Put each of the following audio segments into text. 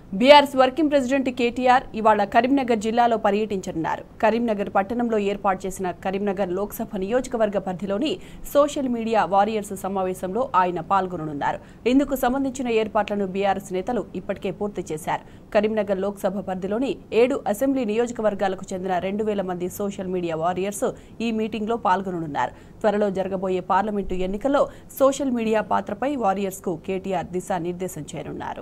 BRS working president KTR ఇవాళ కరీంనగర్ జిల్లాలో పర్యటించనున్నారు కరీంనగర్ పట్టణంలో ఏర్పాటు చేసిన కరీంనగర్ లోక్సభ నియోజకవర్గ పరిధిలోని సోషల్ మీడియా వారియర్స్ సమావేశంలో ఆయన పాల్గొననున్నారు ఇందుకు సంబంధించిన ఏర్పాట్లను బీఆర్ఎస్ నేతలు ఇప్పటికే పూర్తి చేశారు కరీంనగర్ లోక్సభ పరిధిలోని ఏడు అసెంబ్లీ నియోజకవర్గాలకు చెందిన రెండు వేల మంది సోషల్ మీడియా వారియర్స్ ఈ మీటింగ్లో పాల్గొననున్నారు త్వరలో జరగబోయే పార్లమెంటు ఎన్నికల్లో సోషల్ మీడియా పాత్రపై వారియర్స్కు కేటీఆర్ దిశానిర్దేశం చేయనున్నారు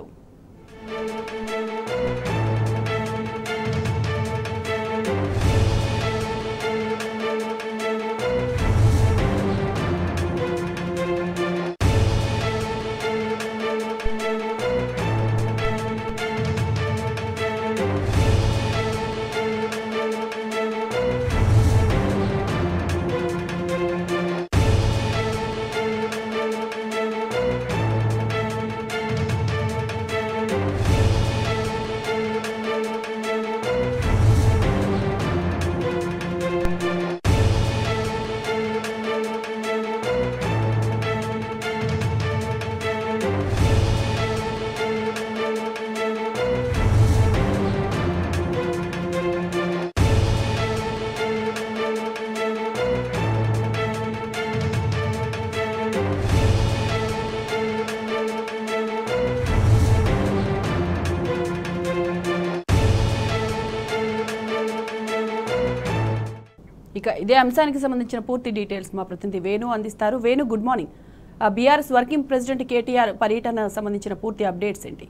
ఇక ఇదే అంశానికి సంబంధించిన పూర్తి డీటెయిల్స్ మా ప్రతినిధి వేణు అందిస్తారు Venu good morning BRS working president KTR పర్యటన సంబంధించిన పూర్తి అప్డేట్స్ ఏంటి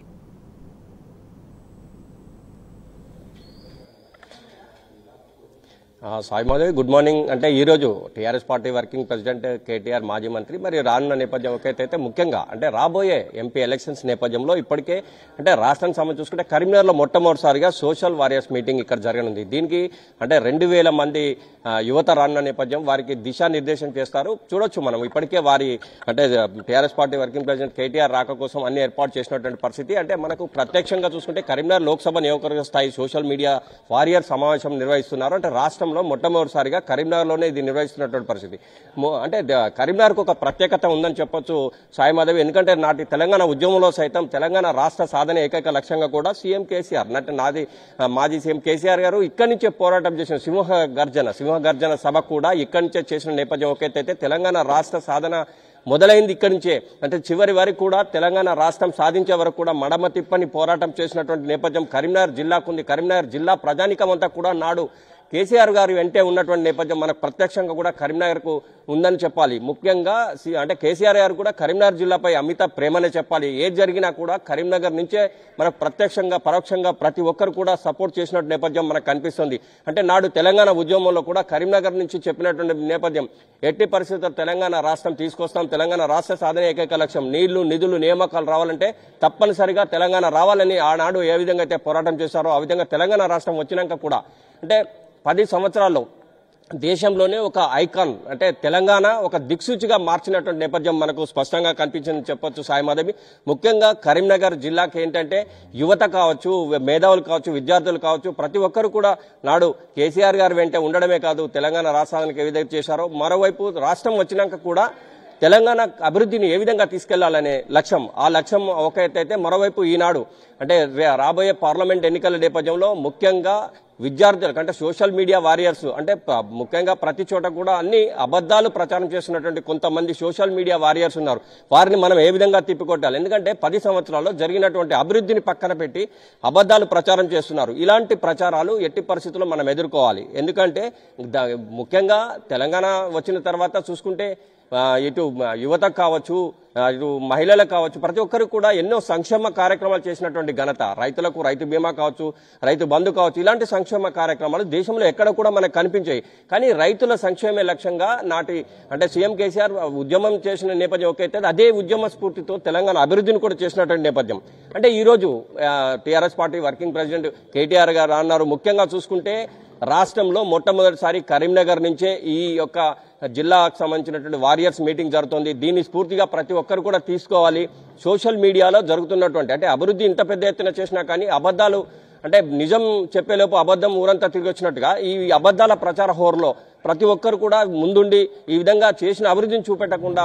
ఆ, సాయి మాధవి గుడ్ మార్నింగ్ అంటే ఈ రోజు TRS party working president KTR మాజీ మంత్రి మరి రానున్న నేపథ్యం ఒకటైతే ముఖ్యంగా అంటే రాబోయే ఎంపీ ఎలక్షన్స్ నేపథ్యంలో ఇప్పటికే అంటే రాష్ట్రానికి సంబంధించి చూసుకుంటే కరీంనగర్లో మొట్టమొదటిసారిగా సోషల్ వారియర్స్ మీటింగ్ ఇక్కడ జరగనుంది దీనికి అంటే రెండు వేల మంది ఆ, యువత రానున్న నేపథ్యం వారికి దిశానిర్దేశం చేస్తారు చూడొచ్చు మనం ఇప్పటికే వారి అంటే TRS party working president KTR రాక కోసం అన్ని ఏర్పాటు చేసినటువంటి పరిస్థితి అంటే మనకు ప్రత్యక్షంగా చూసుకుంటే కరీంనగర్ లోక్సభ నియోజకవర్గ స్థాయి సోషల్ మీడియా వారియర్ సమావేశం నిర్వహిస్తున్నారు అంటే రాష్ట్రంలో మొట్టమొదటిసారిగా కరీంనగర్లోనే ఇది నిర్వహిస్తున్నటువంటి పరిస్థితి మో- అంటే ద- కరీంనగర్కు ఒక ప్రత్యేకత ఉందని చెప్పొచ్చు సాయి మాధవి ఎందుకంటే నాటి తెలంగాణ ఉద్యమంలో సైతం తెలంగాణ రాష్ట్ర సాధన ఏకైక లక్ష్యంగా కూడా సీఎం కేసీఆర్ అంటే నాది ఆ, మాజీ సీఎం కేసీఆర్ గారు ఇక్కడి నుంచే పోరాటం చేసిన సింహ గర్జన సింహ గర్జన సభ కూడా ఇక్కడి నుంచే చేసిన నేపథ్యం ఒకటైతే తెలంగాణ రాష్ట్ర సాధన మొదలైంది ఇక్కడి నుంచే అంటే చివరి వరకు కూడా తెలంగాణ రాష్ట్రం సాధించే వరకు కూడా మడమ తిప్పని పోరాటం చేసినటువంటి నేపథ్యం కరీంనగర్ జిల్లాకు ఉంది కరీంనగర్ జిల్లా ప్రజానికం అంతా కూడా నాడు కేసీఆర్ గారు వెంటే ఉన్నటువంటి నేపథ్యం మనకు ప్రత్యక్షంగా కూడా కరీంనగర్కు ఉందని చెప్పాలి ముఖ్యంగా సి- అంటే కేసీఆర్ గారు కూడా కరీంనగర్ జిల్లాపై అమిత ప్రేమనే చెప్పాలి ఏది జరిగినా కూడా కరీంనగర్ నుంచే మనకు ప్రత్యక్షంగా పరోక్షంగా ప్రతి ఒక్కరు కూడా సపోర్ట్ చేసినట్టు నేపథ్యం మనకు కనిపిస్తుంది అంటే నాడు తెలంగాణ ఉద్యమంలో కూడా కరీంనగర్ నుంచి చెప్పినటువంటి నేపథ్యం ఎట్టి పరిస్థితుల్లో తెలంగాణ రాష్ట్రం తీసుకొస్తాం తెలంగాణ రాష్ట్ర సాధన ఏకైక లక్ష్యం నీళ్లు నిధులు నియామకాలు రావాలంటే తప్పనిసరిగా తెలంగాణ రావాలని ఆనాడు ఏ విధంగా అయితే పోరాటం చేశారో ఆ విధంగా తెలంగాణ రాష్ట్రం వచ్చినాక కూడా అంటే పది సంవత్సరాల్లో దేశంలోనే ఒక ఐకాన్ అంటే తెలంగాణ ఒక దిక్సూచిగా మార్చినటువంటి నేపథ్యం మనకు స్పష్టంగా కనిపించింది చెప్పొచ్చు సాయి మాధవి ముఖ్యంగా కరీంనగర్ జిల్లాకి ఏంటంటే యువత కావచ్చు మేధావులు కావచ్చు విద్యార్థులు కావచ్చు ప్రతి ఒక్కరు కూడా నాడు కేసీఆర్ గారు వెంట ఉండడమే కాదు తెలంగాణ రాష్ట్రానికి ఏ విధంగా చేశారో మరోవైపు రాష్ట్రం వచ్చినాక కూడా తెలంగాణ అభివృద్ధిని ఏ విధంగా తీసుకెళ్లాలనే లక్ష్యం ఆ లక్ష్యం ఒక ఎత్తు అయితే మరోవైపు ఈనాడు అంటే రే- రాబోయే పార్లమెంట్ ఎన్నికల నేపథ్యంలో ముఖ్యంగా విద్యార్థులకు అంటే సోషల్ మీడియా వారియర్స్ అంటే ప- ముఖ్యంగా ప్రతి చోట కూడా అన్ని అబద్ధాలు ప్రచారం చేస్తున్నటువంటి కొంతమంది సోషల్ మీడియా వారియర్స్ ఉన్నారు వారిని మనం ఏ విధంగా తిప్పికొట్టాలి ఎందుకంటే పది సంవత్సరాల్లో జరిగినటువంటి అభివృద్ధిని పక్కన పెట్టి అబద్ధాలు ప్రచారం చేస్తున్నారు ఇలాంటి ప్రచారాలు ఎట్టి పరిస్థితుల్లో మనం ఎదుర్కోవాలి ఎందుకంటే ద- ముఖ్యంగా తెలంగాణ వచ్చిన తర్వాత చూసుకుంటే ఆ, ఇటు మ- యువతకు కావచ్చు ఆ, ఇటు మహిళలకు కావచ్చు ప్రతి ఒక్కరికి కూడా ఎన్నో సంక్షేమ కార్యక్రమాలు చేసినటువంటి ఘనత రైతులకు రైతు బీమా కావచ్చు రైతు బంధు కావచ్చు ఇలాంటి సంక్షేమ కార్యక్రమాలు దేశంలో ఎక్కడ కూడా మనకు కనిపించాయి కానీ రైతుల సంక్షేమే లక్ష్యంగా నాటి అంటే సీఎం కేసీఆర్ ఉద్యమం చేసిన నేపథ్యం ఒకైతే అదే ఉద్యమ స్ఫూర్తితో తెలంగాణ అభివృద్ధిని కూడా చేసినటువంటి నేపథ్యం అంటే ఈ రోజు TRS party working president KTR గారు అన్నారు ముఖ్యంగా చూసుకుంటే రాష్ట్రంలో మొట్టమొదటిసారి కరీంనగర్ నుంచే ఈ యొక్క జిల్లాకు సంబంధించినటువంటి వారియర్స్ మీటింగ్ జరుగుతుంది దీన్ని స్ఫూర్తిగా ప్రతి ఒక్కరు కూడా తీసుకోవాలి సోషల్ మీడియాలో జరుగుతున్నటువంటి అంటే అభివృద్ధి ఇంత పెద్ద ఎత్తున చేసినా కానీ అబద్ధాలు అంటే నిజం చెప్పేలోపు అబద్ధం ఊరంతా తిరిగి వచ్చినట్టుగా ఈ అబద్ధాల ప్రచార హోరులో ప్రతి ఒక్కరు కూడా ముందుండి ఈ విధంగా చేసిన అభివృద్ధిని చూపెట్టకుండా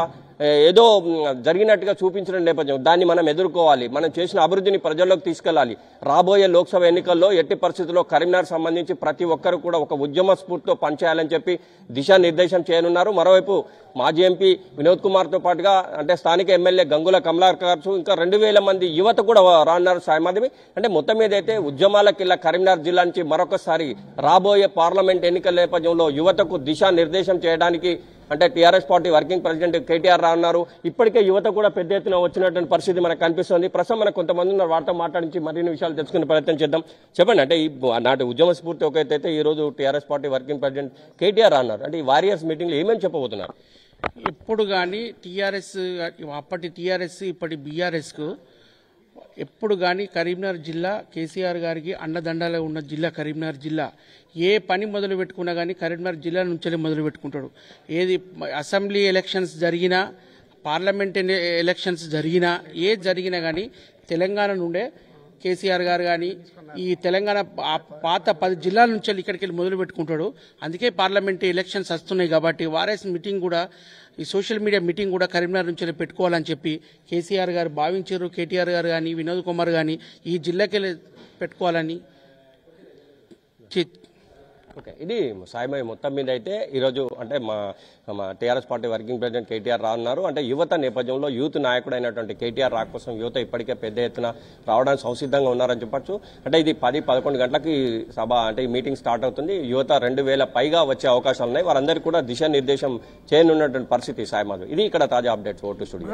ఏ, ఏదో మ్, జరిగినట్టుగా చూపించిన నేపథ్యం దాన్ని మనం ఎదుర్కోవాలి మనం చేసిన అభివృద్ధిని ప్రజల్లోకి తీసుకెళ్లాలి రాబోయే లోక్సభ ఎన్నికల్లో ఎట్టి పరిస్థితుల్లో కరీంనగర్ సంబంధించి ప్రతి ఒక్కరు కూడా ఒక ఉద్యమ స్ఫూర్తితో పనిచేయాలని చెప్పి దిశానిర్దేశం చేయనున్నారు మరోవైపు మాజీ ఎంపీ వినోద్ కుమార్ తో పాటుగా అంటే స్థానిక ఎమ్మెల్యే గంగుల కమలాకర్ గారు ఇంకా రెండు వేల మంది యువత కూడా రానున్నారు సాయమాధవి అంటే మొత్తం మీద అయితే ఉద్యమాలకు ఇలా కరీంనగర్ జిల్లా నుంచి మరొకసారి రాబోయే పార్లమెంట్ ఎన్నికల నేపథ్యంలో యువతకు దిశానిర్దేశం చేయడానికి అంటే TRS party working president KTR రానున్నారు ఇప్పటికే యువత కూడా పెద్ద ఎత్తున వచ్చినటువంటి పరిస్థితి మనకు కనిపిస్తుంది ప్రస్తుతం మనకు కొంతమంది ఉన్నారు వారితో మాట్లాడించి మరిన్ని విషయాలు తెలుసుకునే ప్రయత్నం చేద్దాం చెప్పండి అంటే ఈ నాటి ఉద్యమ స్ఫూర్తి ఒక ఎత్తు అయితే ఈ రోజు TRS party working president KTR అన్నారు అంటే ఈ వారియర్స్ మీటింగ్ లో ఏమేమి చెప్పబోతున్నారు ఎప్పుడు కానీ టీఆర్ఎస్ అప్పటి టీఆర్ఎస్ ఇప్పటి బీఆర్ఎస్కు ఎప్పుడు కానీ కరీంనగర్ జిల్లా కేసీఆర్ గారికి అండదండలో ఉన్న జిల్లా కరీంనగర్ జిల్లా ఏ పని మొదలు పెట్టుకున్నా కానీ కరీంనగర్ జిల్లా నుంచే మొదలు పెట్టుకుంటాడు ఏది అసెంబ్లీ ఎలక్షన్స్ జరిగినా పార్లమెంట్ ఎన్ని- ఎలక్షన్స్ జరిగినా ఏ జరిగినా కానీ తెలంగాణ నుండే కేసీఆర్ గారు కానీ ఈ తెలంగాణ పా- పాత పది జిల్లాల నుంచి వెళ్ళి ఇక్కడికి వెళ్ళి మొదలు పెట్టుకుంటాడు అందుకే పార్లమెంట్ ఎలక్షన్స్ వస్తున్నాయి కాబట్టి వార్ఎస్ మీటింగ్ కూడా ఈ సోషల్ మీడియా మీటింగ్ కూడా కరీంనగర్ నుంచి వెళ్ళి పెట్టుకోవాలని చెప్పి కేసీఆర్ గారు భావించారు కేటీఆర్ గారు కానీ వినోద్ కుమార్ కానీ ఈ జిల్లాకి వెళ్ళి పెట్టుకోవాలని చి- ఓకే ఇది సాయమయ్య మొత్తం మీద అయితే ఈరోజు అంటే మా మా TRS party working president KTR రానున్నారు అంటే యువత నేపథ్యంలో యూత్ నాయకుడు అయినటువంటి కేటీఆర్ రా కోసం యువత ఇప్పటికే పెద్ద ఎత్తున రావడానికి సంసిద్ధంగా ఉన్నారని చెప్పొచ్చు అంటే ఇది పది పదకొండు గంటలకి సభ అంటే ఈ మీటింగ్ స్టార్ట్ అవుతుంది యువత రెండు వేల పైగా వచ్చే అవకాశాలు ఉన్నాయి వారందరికీ కూడా దిశానిర్దేశం చేయనున్నటువంటి పరిస్థితి సాయమాధవ్ ఇది ఇక్కడ తాజా అప్డేట్స్ ఓటు స్టూడియో